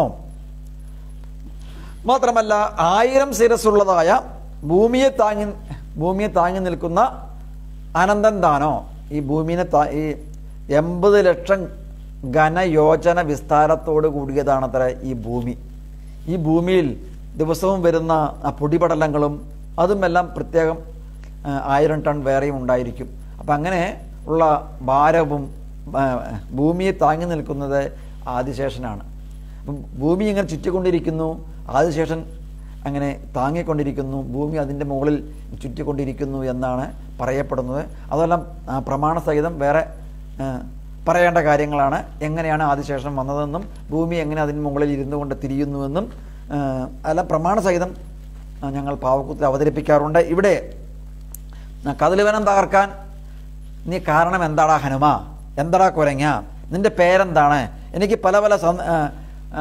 മാത്രമല്ല ആയിരം ശിരസ്സുള്ളതായ ഭൂമിയെ താങ്ങി ഭൂമിയെ താങ്ങി നിൽക്കുന്ന അനന്തൻ താനോ ഈ ഭൂമിനെ താ ഈ എൺപത് ലക്ഷം ഘനയോജന വിസ്താരത്തോട് കൂടിയതാണത്ര ഈ ഭൂമി ഈ ഭൂമിയിൽ ദിവസവും വരുന്ന ആ പൊടിപടലങ്ങളും അതുമെല്ലാം പ്രത്യേകം ആ, ആയിരം ടൺ വേറെയും ഉണ്ടായിരിക്കും അപ്പം അങ്ങനെ ഉള്ള ഭാരവും ആ, ഭൂമിയെ താങ്ങി നിൽക്കുന്നത് ആദിശേഷനാണ് അപ്പം ഭൂമി ഇങ്ങനെ ചുറ്റിക്കൊണ്ടിരിക്കുന്നു ആദിശേഷൻ അങ്ങനെ താങ്ങിക്കൊണ്ടിരിക്കുന്നു ഭൂമി അതിൻ്റെ മുകളിൽ ചുറ്റിക്കൊണ്ടിരിക്കുന്നു എന്നാണ് പറയപ്പെടുന്നത് അതെല്ലാം ആ, പ്രമാണസഹിതം വേറെ ആ, പറയേണ്ട കാര്യങ്ങളാണ് എങ്ങനെയാണ് ആദിശേഷൻ വന്നതെന്നും ഭൂമി എങ്ങനെ അതിന് മുകളിൽ ഇരുന്നു കൊണ്ട് തിരിയുന്നുവെന്നും ആ, അതെല്ലാം പ്രമാണസഹിതം ആ, ഞങ്ങൾ പാവക്കൂത്തിൽ അവതരിപ്പിക്കാറുണ്ട് ഇവിടെ ആ, കതിലുവനം തകർക്കാൻ നീ കാരണം എന്താടാ ഹനുമ എന്താടാ കുരങ്ങ നിന്റെ പേരെന്താണ് എനിക്ക് പല പല സന്- ആ, ആ,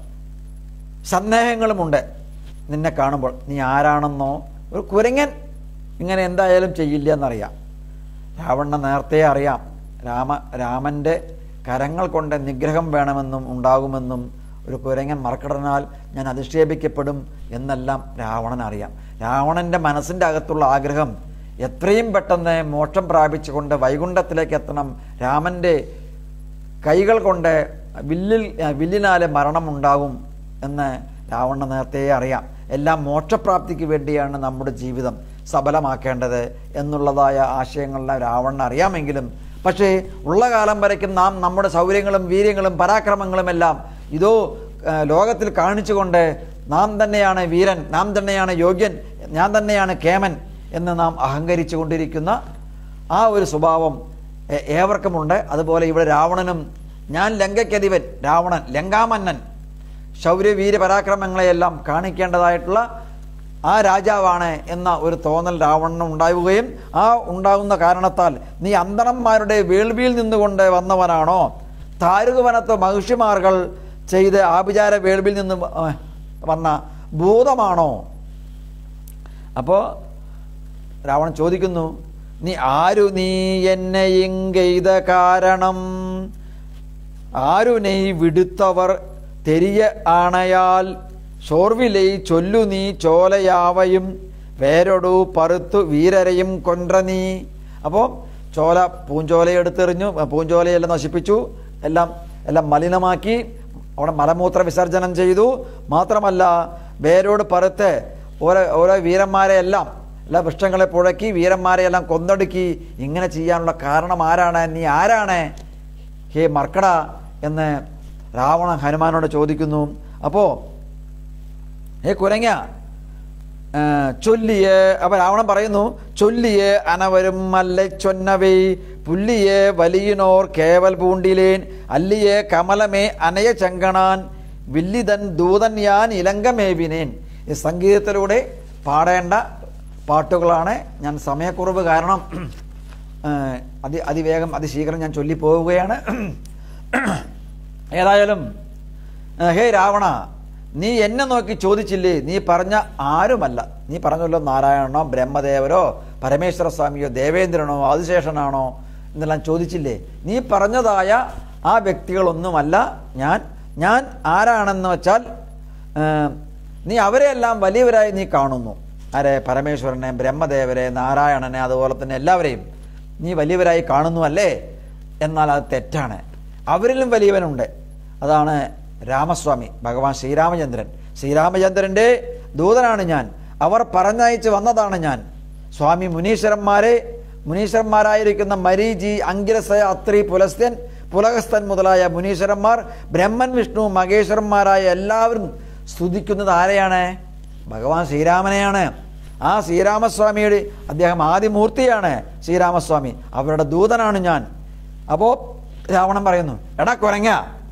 സന്ദേഹങ്ങളുമുണ്ട് നിന്നെ കാണുമ്പോൾ നീ ആരാണെന്നോ ഒരു കുരങ്ങൻ ഇങ്ങനെ എന്തായാലും ചെയ്യില്ല എന്നറിയാം രാവണ നേരത്തെ അറിയാം രാമ രാമൻ്റെ കരങ്ങൾ കൊണ്ട് നിഗ്രഹം വേണമെന്നും ഉണ്ടാകുമെന്നും ഒരു കുരങ്ങൻ മറക്കടനാൽ ഞാൻ അധിക്ഷേപിക്കപ്പെടും എന്നെല്ലാം രാവണൻ അറിയാം രാവണൻ്റെ മനസ്സിൻ്റെ അകത്തുള്ള ആഗ്രഹം എത്രയും പെട്ടെന്ന് മോക്ഷം പ്രാപിച്ചുകൊണ്ട് വൈകുണ്ഠത്തിലേക്ക് എത്തണം രാമൻ്റെ കൈകൾ കൊണ്ട് വില്ലിൽ വില്ലിനാലെ മരണമുണ്ടാകും എന്ന് രാവണ നേരത്തെ അറിയാം എല്ലാം മോക്ഷപ്രാപ്തിക്ക് വേണ്ടിയാണ് നമ്മുടെ ജീവിതം സഫലമാക്കേണ്ടത് എന്നുള്ളതായ ആശയങ്ങളെല്ലാം രാവണന് അറിയാമെങ്കിലും പക്ഷേ ഉള്ള കാലം വരയ്ക്കും നാം നമ്മുടെ സൗകര്യങ്ങളും വീര്യങ്ങളും പരാക്രമങ്ങളും എല്ലാം ഇതോ ആ, ലോകത്തിൽ കാണിച്ചുകൊണ്ട് നാം തന്നെയാണ് വീരൻ നാം തന്നെയാണ് യോഗ്യൻ ഞാൻ തന്നെയാണ് കേമൻ എന്ന് നാം അഹങ്കരിച്ചു കൊണ്ടിരിക്കുന്ന ആ ഒരു സ്വഭാവം ഏ- ഏവർക്കുമുണ്ട് അതുപോലെ ഇവിടെ രാവണനും ഞാൻ ലങ്കയ്ക്കധിപൻ രാവണൻ ലങ്കാമന്നൻ ശൗര്യ വീര പരാക്രമങ്ങളെയെല്ലാം കാണിക്കേണ്ടതായിട്ടുള്ള ആ രാജാവാണ് എന്ന ഒരു തോന്നൽ രാവണന് ഉണ്ടാവുകയും ആ ഉണ്ടാകുന്ന കാരണത്താൽ നീ അന്തണന്മാരുടെ വേൾവിയിൽ നിന്നുകൊണ്ട് വന്നവനാണോ താരുകവനത്ത് മഹിഷിമാർകൾ ചെയ്ത് ആഭിചാര വേൾവിൽ നിന്ന് വ- ആ, വന്ന ഭൂതമാണോ അപ്പോൾ രാവണൻ ചോദിക്കുന്നു നീ ആരു നീ എന്നെ ഇങ്കെയ്ത കാരണം ആരു നെയ് വിടുത്തവർ തെരിയ ആണയാൽ ഷോർവിലൈ ചൊല്ലു നീ ചോലയാവയും വേരൊടു പറുത്തു വീരരെയും കൊன்ற നീ അപ്പോൾ ചോല പൂഞ്ചോലയെടുത്തെറിഞ്ഞു പൂഞ്ചോലയെല്ലാം നശിപ്പിച്ചു എല്ലാം എല്ലാം മലിനമാക്കി അവിടെ മലമൂത്ര വിസർജനം ചെയ്തു മാത്രമല്ല വേരോട് പറുത്ത് ഓരോ ഓരോ വീരന്മാരെ എല്ലാം എല്ലാ വൃക്ഷങ്ങളെ പുഴക്കി വീരന്മാരെ എല്ലാം കൊന്നൊടുക്കി ഇങ്ങനെ ചെയ്യാനുള്ള കാരണം ആരാണ് നീ ആരാണ് ഹേ മർക്കട എന്ന് രാവണൻ ഹനുമാനോട് ചോദിക്കുന്നു അപ്പോൾ ഹേ കുരങ്ങ ആ, ചൊല്ലിയേ അപ്പൊ രാവണൻ പറയുന്നു ചൊല്ലിയേ അനവരും മല്ല ചൊന്നവേ പുല്ലിയെ വലിയനോർ കേവൽ പൂണ്ടിലേൻ അല്ലിയെ കമലമേ അനയ ചെങ്കണാൻ വില്ലിതൻ ദൂതൻ ഞാൻ ഇലങ്കമേവിനേൻ ഈ സംഗീതത്തിലൂടെ പാടേണ്ട പാട്ടുകളാണ് ഞാൻ സമയക്കുറവ് കാരണം ആ, അതി അതിവേഗം അതിശീഘ്രം ഞാൻ ചൊല്ലിപ്പോവുകയാണ് ഏതായാലും ആ, ഹേ രാവണ നീ എന്നെ നോക്കി ചോദിച്ചില്ലേ നീ പറഞ്ഞ ആരുമല്ല നീ പറഞ്ഞല്ലോ നാരായണനോ ബ്രഹ്മദേവരോ പരമേശ്വര സ്വാമിയോ ദേവേന്ദ്രനോ ആദിശേഷനാണോ എന്നെല്ലാം ചോദിച്ചില്ലേ നീ പറഞ്ഞതായ ആ വ്യക്തികളൊന്നുമല്ല ഞാൻ ഞാൻ ആരാണെന്ന് വെച്ചാൽ ആ, നീ അവരെയെല്ലാം വലിയവരായി നീ കാണുന്നു ആരെ പരമേശ്വരനെ ബ്രഹ്മദേവരെ നാരായണനെ അതുപോലെ തന്നെ എല്ലാവരെയും നീ വലിയവരായി കാണുന്നു അല്ലേ എന്നാൽ അത് തെറ്റാണ് അവരിലും വലിയവനുണ്ട് അതാണ് രാമസ്വാമി ഭഗവാൻ ശ്രീരാമചന്ദ്രൻ ശ്രീരാമചന്ദ്രൻ്റെ ദൂതനാണ് ഞാൻ അവർ പറഞ്ഞയച്ച് വന്നതാണ് ഞാൻ സ്വാമി മുനീശ്വരന്മാരെ മുനീശ്വരന്മാരായിരിക്കുന്ന മരീചി അങ്കിരസ അത്രി പുലസ്ത്യൻ പുലഹസ്തൻ മുതലായ മുനീശ്വരന്മാർ ബ്രഹ്മൻ വിഷ്ണു മഹേശ്വരന്മാരായ എല്ലാവരും സ്തുതിക്കുന്നത് ആരെയാണ് ഭഗവാൻ ശ്രീരാമനെയാണ് ആ ശ്രീരാമസ്വാമിയുടെ അദ്ദേഹം ആദിമൂർത്തിയാണ് ശ്രീരാമസ്വാമി അവരുടെ ദൂതനാണ് ഞാൻ അപ്പോൾ രാവണൻ പറയുന്നു എടാ കുരങ്ങ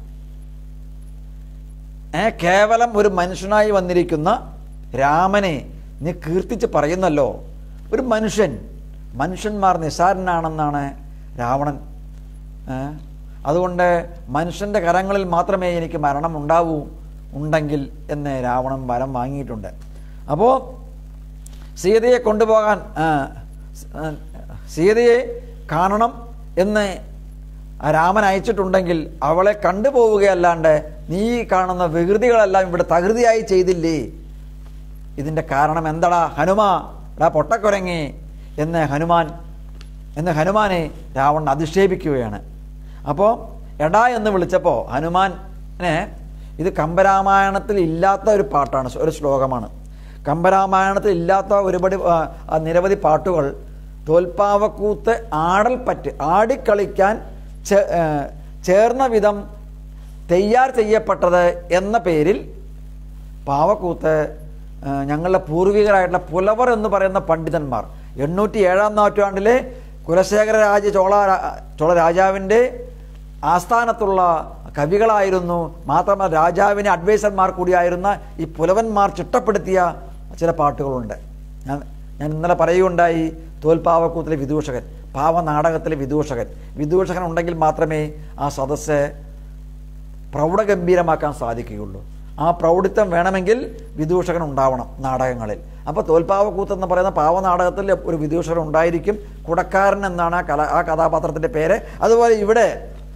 ഏ കേവലം ഒരു മനുഷ്യനായി വന്നിരിക്കുന്ന രാമനെ നീ കീർത്തിച്ച് പറയുന്നല്ലോ ഒരു മനുഷ്യൻ മനുഷ്യന്മാർ നിസാരനാണെന്നാണ് രാവണൻ ഏ? അതുകൊണ്ട് മനുഷ്യൻ്റെ കരങ്ങളിൽ മാത്രമേ എനിക്ക് മരണം ഉണ്ടാവൂ ഉണ്ടെങ്കിൽ എന്ന് രാവണൻ വരം വാങ്ങിയിട്ടുണ്ട് അപ്പോൾ സീതയെ കൊണ്ടുപോകാൻ ആ, സ്- ആ, സീതയെ കാണണം എന്ന് ആ രാമൻ അയച്ചിട്ടുണ്ടെങ്കിൽ അവളെ കണ്ടുപോവുകയല്ലാണ്ട് നീ ഈ കാണുന്ന വികൃതികളെല്ലാം ഇവിടെ തകൃതിയായി ചെയ്തില്ലേ ഇതിൻ്റെ കാരണം എന്താടാ ഹനുമാ എടാ പൊട്ടക്കുരങ്ങി എന്ന് ഹനുമാൻ എന്ന് ഹനുമാനെ രാവണൻ അധിക്ഷേപിക്കുകയാണ് അപ്പോൾ എടാ എന്ന് വിളിച്ചപ്പോൾ ഹനുമാനെ ഇത് കമ്പരാമായണത്തിൽ ഇല്ലാത്ത ഒരു പാട്ടാണ് ഒരു ശ്ലോകമാണ് കമ്പരാമായണത്തിൽ ഇല്ലാത്ത ഒരുപാട് ആ, ആ, നിരവധി പാട്ടുകൾ തോൽപ്പാവക്കൂത്ത് ആടൽപ്പറ്റ് ആടിക്കളിക്കാൻ ചേ- ഏ, ചേർന്ന വിധം തയ്യാർ ചെയ്യപ്പെട്ടത് എന്ന പേരിൽ പാവക്കൂത്ത് ആ, ഞങ്ങളുടെ പൂർവികരായിട്ടുള്ള പുലവർ എന്ന് പറയുന്ന പണ്ഡിതന്മാർ എണ്ണൂറ്റി ഏഴാം നൂറ്റാണ്ടിലെ കുലശേഖര രാജ ചോള രാ- ചോള രാജാവിൻ്റെ ആസ്ഥാനത്തുള്ള കവികളായിരുന്നു മാത്രമല്ല രാജാവിന് അഡ്വൈസർമാർ കൂടിയായിരുന്ന ഈ പുലവന്മാർ ചിട്ടപ്പെടുത്തിയ ചില പാട്ടുകളുണ്ട് ഞാൻ ഞാൻ ഇന്നലെ പറയുകയുണ്ടായി തോൽപ്പാവക്കൂത്തിലെ വിദൂഷകൻ പാവനാടകത്തിലെ വിദൂഷകൻ വിദൂഷകൻ ഉണ്ടെങ്കിൽ മാത്രമേ ആ സദസ്സ് പ്രൗഢഗംഭീരമാക്കാൻ സാധിക്കുകയുള്ളൂ ആ പ്രൗഢിത്വം വേണമെങ്കിൽ വിദൂഷകൻ ഉണ്ടാവണം നാടകങ്ങളിൽ അപ്പോൾ തോൽപ്പാവക്കൂത്ത് എന്ന് പറയുന്ന പാവനാടകത്തിൽ ഒരു വിദൂഷകൻ ഉണ്ടായിരിക്കും കുടക്കാരൻ എന്നാണ് ആ കല ആ കഥാപാത്രത്തിൻ്റെ പേര് അതുപോലെ ഇവിടെ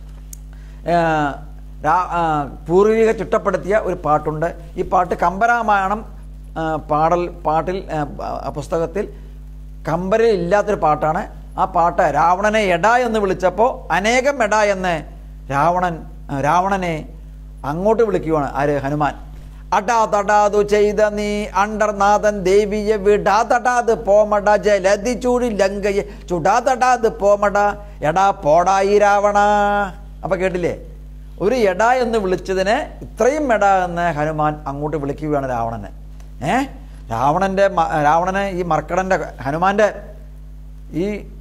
ആ, രാ- ആ, പൂർവിക ചിട്ടപ്പെടുത്തിയ ഒരു പാട്ടുണ്ട് ഈ പാട്ട് കമ്പരാമായണം ആ, പാടൽ പാട്ടിൽ ആ, ആ പുസ്തകത്തിൽ കമ്പരയിൽ ഇല്ലാത്തൊരു പാട്ടാണ് ആ പാട്ട് രാവണനെ എടാ എന്ന് വിളിച്ചപ്പോൾ അനേകം എടാ എന്ന് രാവണൻ ആ, രാവണനെ അങ്ങോട്ട് വിളിക്കുകയാണ് ആര് ഹനുമാൻ അടാ തടാതു ചെയ്ത നീ അണ്ടർനാഥൻ ദേവിയെ വിടാ തടാത് പോമട ജലതി ചൂടി ലങ്കയെ ചുടാ തടാത് പോമട എടാ പോടായി രാവണ അപ്പൊ കേട്ടില്ലേ ഒരു എടാ എന്ന് വിളിച്ചതിന് ഇത്രയും എടാ എന്ന് ഹനുമാൻ അങ്ങോട്ട് വിളിക്കുകയാണ് രാവണനെ ഏ രാവണന്റെ മ- രാവണനെ ഈ മർക്കടന്റെ ഹനുമാന്റെ ഈ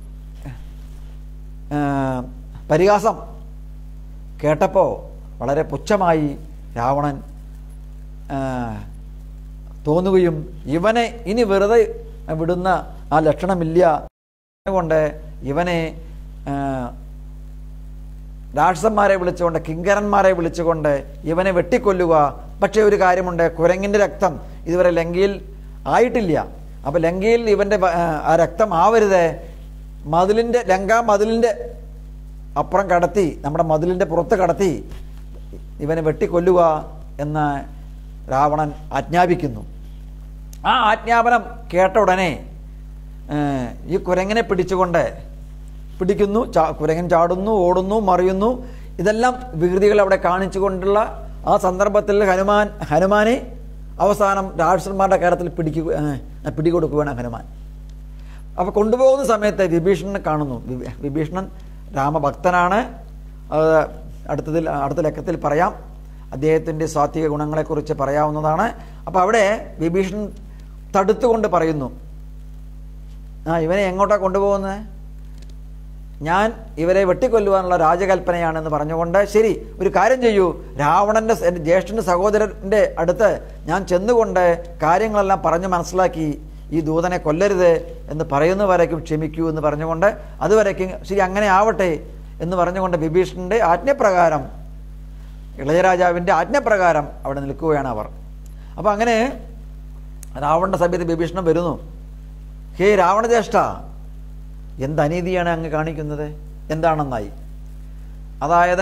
ആ, പരിഹാസം കേട്ടപ്പോൾ വളരെ പുച്ഛമായി രാവണൻ ആ, തോന്നുകയും ഇവനെ ഇനി വെറുതെ വിടുന്ന ആ ലക്ഷണമില്ല കൊണ്ട് ഇവനെ ആ, രാക്ഷസന്മാരെ വിളിച്ചുകൊണ്ട് കിങ്കരന്മാരെ വിളിച്ചുകൊണ്ട് ഇവനെ വെട്ടിക്കൊല്ലുക പക്ഷേ ഒരു കാര്യമുണ്ട് കുരങ്ങിൻ്റെ രക്തം ഇതുവരെ ലങ്കയിൽ ആയിട്ടില്ല അപ്പോൾ ലങ്കയിൽ ഇവൻ്റെ വ- ആ രക്തം ആവരുത് മതിലിൻ്റെ ലങ്കാ മതിലിൻ്റെ അപ്പുറം കടത്തി നമ്മുടെ മതിലിൻ്റെ പുറത്ത് കടത്തി ഇവനെ വെട്ടിക്കൊല്ലുക എന്ന് രാവണൻ ആജ്ഞാപിക്കുന്നു ആ ആജ്ഞാപനം കേട്ട ഉടനെ ഏഹ്, ഈ കുരങ്ങനെ പിടിച്ചുകൊണ്ട് പിടിക്കുന്നു ചാ കുരങ്ങൻ ചാടുന്നു ഓടുന്നു മറിയുന്നു ഇതെല്ലാം വികൃതികൾ അവിടെ കാണിച്ചുകൊണ്ടുള്ള ആ സന്ദർഭത്തിൽ ഹനുമാൻ ഹനുമാനെ അവസാനം രാക്ഷസന്മാരുടെ കാര്യത്തിൽ പിടിക്കുക ഏഹ്, പിടികൊടുക്കുകയാണ് ഹനുമാൻ അപ്പോൾ കൊണ്ടുപോകുന്ന സമയത്ത് വിഭീഷണനെ കാണുന്നു വിഭീ- വിഭീഷണൻ രാമഭക്തനാണ് അത് അടുത്തതിൽ അടുത്ത ലക്കത്തിൽ പറയാം അദ്ദേഹത്തിൻ്റെ സാത്വിക ഗുണങ്ങളെക്കുറിച്ച് പറയാവുന്നതാണ് അപ്പോൾ അവിടെ വിഭീഷണൻ തടുത്തുകൊണ്ട് പറയുന്നു ആ ഇവനെ എങ്ങോട്ടാണ് കൊണ്ടുപോകുന്നത് ഞാൻ ഇവരെ വെട്ടിക്കൊല്ലുവാനുള്ള രാജകൽപ്പനയാണെന്ന് പറഞ്ഞുകൊണ്ട് ശരി ഒരു കാര്യം ചെയ്യൂ രാവണൻ്റെ സ- എൻ്റെ ജ്യേഷ്ഠൻ്റെ സഹോദരൻ്റെ അടുത്ത് ഞാൻ ചെന്നുകൊണ്ട് കാര്യങ്ങളെല്ലാം പറഞ്ഞ് മനസ്സിലാക്കി ഈ ദൂതനെ കൊല്ലരുത് എന്ന് പറയുന്നവരേക്കും ക്ഷമിക്കൂ എന്ന് പറഞ്ഞുകൊണ്ട് അതുവരേക്കും ശരി അങ്ങനെ ആവട്ടെ എന്ന് പറഞ്ഞുകൊണ്ട് വിഭീഷണൻ്റെ ആജ്ഞപ്രകാരം ഇളയരാജാവിൻ്റെ ആജ്ഞപ്രകാരം അവിടെ നിൽക്കുകയാണ് അവർ അപ്പോൾ അങ്ങനെ രാവണൻ്റെ സമയത്ത് വിഭീഷണൻ വരുന്നു ഹേ രാവണജ്യേഷ്ഠ എന്ത് അനീതിയാണ് അങ്ങ് കാണിക്കുന്നത് എന്താണെന്നായി അതായത്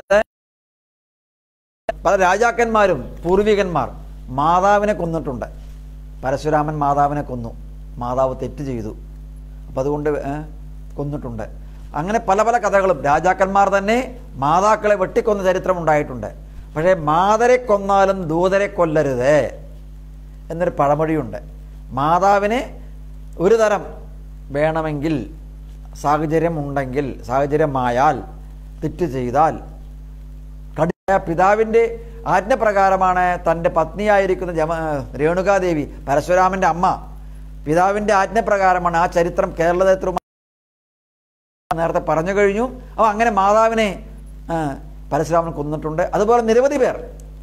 പല രാജാക്കന്മാരും പൂർവികന്മാർ മാതാവിനെ കൊന്നിട്ടുണ്ട് പരശുരാമൻ മാതാവിനെ കൊന്നു മാതാവ് തെറ്റ് ചെയ്തു അപ്പം അതുകൊണ്ട് ഏ, കൊന്നിട്ടുണ്ട് അങ്ങനെ പല പല കഥകളും രാജാക്കന്മാർ തന്നെ മാതാക്കളെ വെട്ടിക്കൊന്ന ചരിത്രം ഉണ്ടായിട്ടുണ്ട് പക്ഷേ മാതരെ കൊന്നാലും ദൂതരെ കൊല്ലരുത് എന്നൊരു പഴമൊഴിയുണ്ട് മാതാവിനെ ഒരു തരം വേണമെങ്കിൽ സാഹചര്യം ഉണ്ടെങ്കിൽ സാഹചര്യമായാൽ തെറ്റ് ചെയ്താൽ കടുത്ത പിതാവിൻ്റെ ആജ്ഞപ്രകാരമാണ് തൻ്റെ പത്നിയായിരിക്കുന്ന ജമ രേണുകാദേവി പരശുരാമൻ്റെ അമ്മ പിതാവിൻ്റെ ആജ്ഞപ്രകാരമാണ് ആ ചരിത്രം കേരളത്തിൽ നേരത്തെ പറഞ്ഞു കഴിഞ്ഞു അപ്പോൾ അങ്ങനെ മാതാവിനെ ആ, പരശുരാമൻ കൊന്നിട്ടുണ്ട് അതുപോലെ നിരവധി പേർ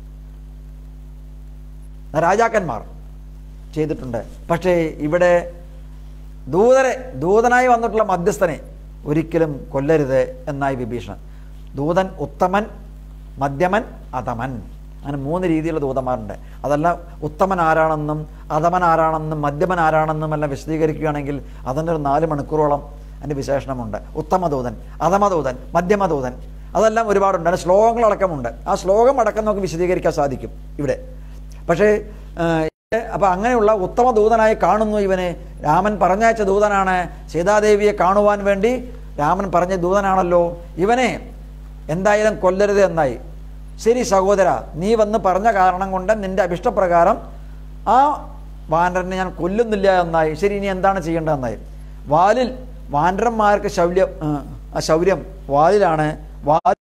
രാജാക്കന്മാർ ചെയ്തിട്ടുണ്ട് പക്ഷേ ഇവിടെ ദൂതരെ ദൂതനായി വന്നിട്ടുള്ള മധ്യസ്ഥനെ ഒരിക്കലും കൊല്ലരുത് എന്നായി വിഭീഷണൻ ദൂതൻ ഉത്തമൻ മധ്യമൻ അധമൻ അങ്ങനെ മൂന്ന് രീതിയിലുള്ള ദൂതന്മാരുണ്ട് അതെല്ലാം ഉത്തമൻ ആരാണെന്നും അധമൻ ആരാണെന്നും മധ്യമൻ ആരാണെന്നും എല്ലാം വിശദീകരിക്കുകയാണെങ്കിൽ അതിൻ്റെ ഒരു നാല് മണിക്കൂറോളം അതിൻ്റെ വിശേഷണമുണ്ട് ഉത്തമദൂതൻ അധമദൂതൻ മധ്യമദൂതൻ അതെല്ലാം ഒരുപാടുണ്ട് അതിന് ശ്ലോകങ്ങളടക്കമുണ്ട് ആ ശ്ലോകം അടക്കം നമുക്ക് വിശദീകരിക്കാൻ സാധിക്കും ഇവിടെ പക്ഷേ അപ്പോൾ അങ്ങനെയുള്ള ഉത്തമ ദൂതനായി കാണുന്നു ഇവനെ രാമൻ പറഞ്ഞയച്ച ദൂതനാണ് സീതാദേവിയെ കാണുവാൻ വേണ്ടി രാമൻ പറഞ്ഞ ദൂതനാണല്ലോ ഇവനെ എന്തായാലും കൊല്ലരുത് എന്നായി ശരി സഹോദര നീ വന്ന് പറഞ്ഞ കാരണം കൊണ്ട് നിന്റെ അഭിഷ്ടപ്രകാരം ആ വാനരനെ ഞാൻ കൊല്ലുന്നില്ല എന്നായി ശരി ഇനി എന്താണ് ചെയ്യേണ്ടതെന്നായി വാലിൽ വാനരന്മാർക്ക് ശൗര്യം ആ, ആ ശൗര്യം വാലിലാണ് വാൽ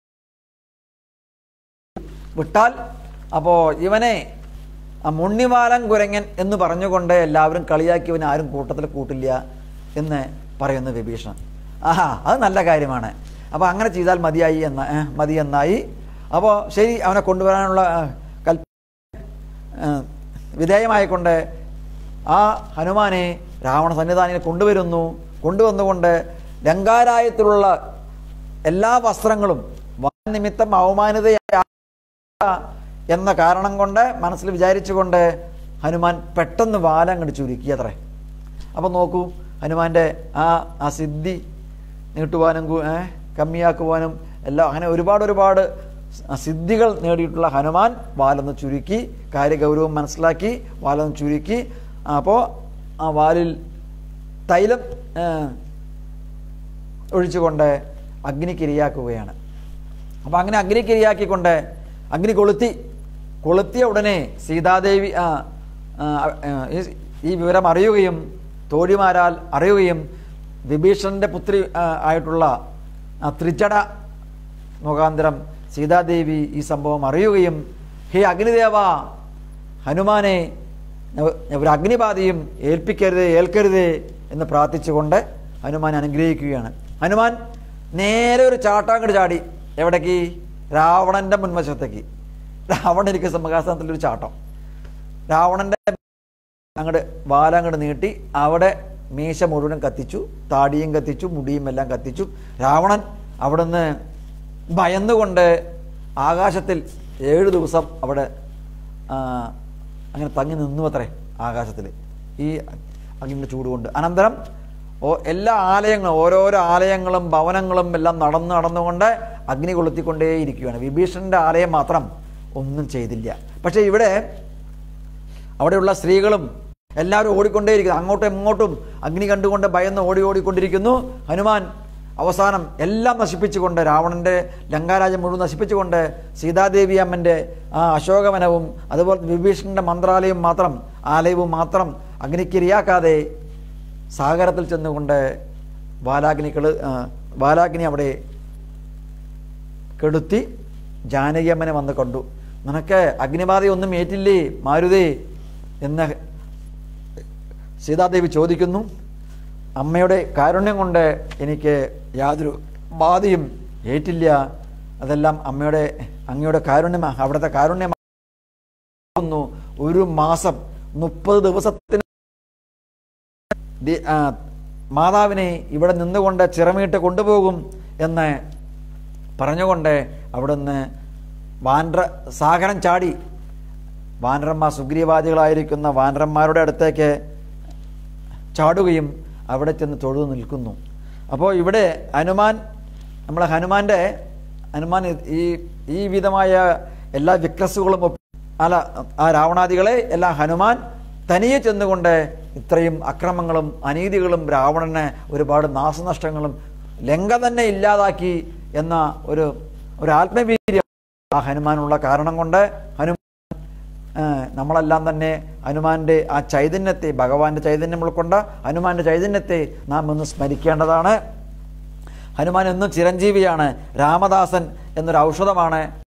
വിട്ടാൽ അപ്പോൾ ഇവനെ ആ മുണ്ണിവാലൻ കുരങ്ങൻ എന്ന് പറഞ്ഞുകൊണ്ട് എല്ലാവരും കളിയാക്കിയവനെ ആരും കൂട്ടത്തിൽ കൂട്ടില്ല എന്ന് പറയുന്നു വിഭീഷണൻ ആഹാ അത് നല്ല കാര്യമാണ് അപ്പോൾ അങ്ങനെ ചെയ്താൽ മതിയായി എന്ന ഏ, മതി എന്നായി അപ്പോൾ ശരി അവനെ കൊണ്ടുവരാനുള്ള ആ, കൽപ്പ ആ, വിധേയമായിക്കൊണ്ട് ആ ഹനുമാനെ രാവണ സന്നിധാനിൽ കൊണ്ടുവരുന്നു കൊണ്ടുവന്നുകൊണ്ട് ലങ്കാരായത്തിലുള്ള എല്ലാ വസ്ത്രങ്ങളും വാൻ നിമിത്തം അവമാനിതയായ എന്ന കാരണം കൊണ്ട് മനസ്സിൽ വിചാരിച്ചുകൊണ്ട് ഹനുമാൻ പെട്ടെന്ന് വാലങ്ങട് ചുരുക്കി അത്രേ അപ്പം നോക്കൂ ഹനുമാൻ്റെ ആ ആ സിദ്ധി നീട്ടുവാനും കു- ഏ, കമ്മിയാക്കുവാനും എല്ലാം അങ്ങനെ ഒരുപാട് ഒരുപാട് സ- സിദ്ധികൾ നേടിയിട്ടുള്ള ഹനുമാൻ വാലൊന്ന് ചുരുക്കി കാര്യഗൗരവം മനസ്സിലാക്കി വാലൊന്ന് ചുരുക്കി അപ്പോൾ ആ വാലിൽ തൈലം ഏ, ഒഴിച്ചുകൊണ്ട് അഗ്നിക്കിരയാക്കുകയാണ് അപ്പോൾ അങ്ങനെ അഗ്നിക്കിരയാക്കിക്കൊണ്ട് അഗ്നി കൊളുത്തി കൊളുത്തിയ ഉടനെ സീതാദേവി ആ, ആ, ആ, ഈ- ഈ വിവരം അറിയുകയും തോഴിമാരാൽ അറിയുകയും വിഭീഷണൻ്റെ പുത്രി ആ, ആയിട്ടുള്ള ആ, ത്രിജട മുഖാന്തരം സീതാദേവി ഈ സംഭവം അറിയുകയും ഹേ അഗ്നിദേവ ഹനുമാനെ ഞ- ഒരു അഗ്നിബാധയും ഏൽപ്പിക്കരുത് ഏൽക്കരുത് എന്ന് പ്രാർത്ഥിച്ചുകൊണ്ട് ഹനുമാൻ അനുഗ്രഹിക്കുകയാണ് ഹനുമാൻ നേരെ ഒരു ചാട്ടാങ്കട് ചാടി എവിടേക്ക് രാവണന്റെ മുൻവശത്തേക്ക് രാവണനിക്ക് സിംഹാസനത്തിൽ ഒരു ചാട്ടം രാവണന്റെ അങ്ങോട്ട് വാലങ്ങോട്ട് നീട്ടി അവിടെ മീശ മുഴുവൻ കത്തിച്ചു താടിയും കത്തിച്ചു മുടിയും എല്ലാം കത്തിച്ചു രാവണൻ അവിടുന്ന് ഭയന്നുകൊണ്ട് ആകാശത്തിൽ ഏഴ് ദിവസം അവിടെ ആ, അങ്ങനെ തങ്ങി നിന്നു അത്രേ ആകാശത്തിൽ ഈ അഗ്നിൻ്റെ ചൂട് കൊണ്ട് അനന്തരം ഓ എല്ലാ ആലയങ്ങളും ഓരോരോ ആലയങ്ങളും ഭവനങ്ങളും എല്ലാം നടന്ന് നടന്നുകൊണ്ട് അഗ്നി കൊളുത്തിക്കൊണ്ടേയിരിക്കുകയാണ് വിഭീഷണൻ്റെ ആലയം മാത്രം ഒന്നും ചെയ്തില്ല പക്ഷേ ഇവിടെ അവിടെയുള്ള സ്ത്രീകളും എല്ലാവരും ഓടിക്കൊണ്ടേയിരിക്കുന്നു അങ്ങോട്ടും ഇങ്ങോട്ടും അഗ്നി കണ്ടുകൊണ്ട് ഭയന്ന് ഓടി ഓടിക്കൊണ്ടിരിക്കുന്നു ഹനുമാൻ അവസാനം എല്ലാം നശിപ്പിച്ചുകൊണ്ട് രാവണന്റെ ലങ്കാരാജ്യം മുഴുവൻ നശിപ്പിച്ചുകൊണ്ട് സീതാദേവി അമ്മൻ്റെ ആ അശോകവനവും അതുപോലെ വിഭീഷണന്റെ മന്ത്രാലയം മാത്രം ആലയവും മാത്രം അഗ്നിക്കിരയാക്കാതെ സാഗരത്തിൽ ചെന്നുകൊണ്ട് ബാലാഗ്നികൾ ബാലാഗ്നി അവിടെ കെടുത്തി ജാനകി അമ്മനെ വന്ന് കണ്ടു നിനക്ക് അഗ്നിബാധയൊന്നും ഏറ്റില്ലേ മാരുതേ എന്ന് സീതാദേവി ചോദിക്കുന്നു അമ്മയുടെ കാരുണ്യം കൊണ്ട് എനിക്ക് യാതൊരു ബാധയും ഏറ്റില്ല അതെല്ലാം അമ്മയുടെ അങ്ങയുടെ കാരുണ്യം അവിടുത്തെ കാരുണ്യം ഒരു മാസം മുപ്പത് ദിവസത്തിന് ദി- ആ, മാതാവിനെ ഇവിടെ നിന്നുകൊണ്ട് ചിറമീട്ട് കൊണ്ടുപോകും എന്ന് പറഞ്ഞുകൊണ്ട് അവിടുന്ന് വാൻഡ്ര സാഗരം ചാടി വാനരന്മാർ സുഗ്രീവാദികളായിരിക്കുന്ന വാനരന്മാരുടെ അടുത്തേക്ക് ചാടുകയും അവിടെ ചെന്ന് തൊഴുതു നിൽക്കുന്നു അപ്പോൾ ഇവിടെ ഹനുമാൻ നമ്മളെ ഹനുമാൻ്റെ ഹനുമാൻ ഈ ഈ വിധമായ എല്ലാ വിക്രസുകളും ഒപ്പ് അല്ല ആ രാവണാദികളെ എല്ലാം ഹനുമാൻ തനിയെ ചെന്നുകൊണ്ട് ഇത്രയും അക്രമങ്ങളും അനീതികളും രാവണന് ഒരുപാട് നാശനഷ്ടങ്ങളും ലങ്ക തന്നെ ഇല്ലാതാക്കി എന്ന ഒരു ഒരു ആത്മവീര്യം ആ ഹനുമാനുള്ള കാരണം കൊണ്ട് ഹനുമാൻ ആ, നമ്മളെല്ലാം തന്നെ ഹനുമാന്റെ ആ ചൈതന്യത്തെ ഭഗവാന്റെ ചൈതന്യം ഉൾക്കൊണ്ട ഹനുമാന്റെ ചൈതന്യത്തെ നാം ഒന്ന് സ്മരിക്കേണ്ടതാണ് ഹനുമാൻ എന്നും ചിരഞ്ജീവിയാണ് രാമദാസൻ എന്നൊരു ഔഷധമാണ്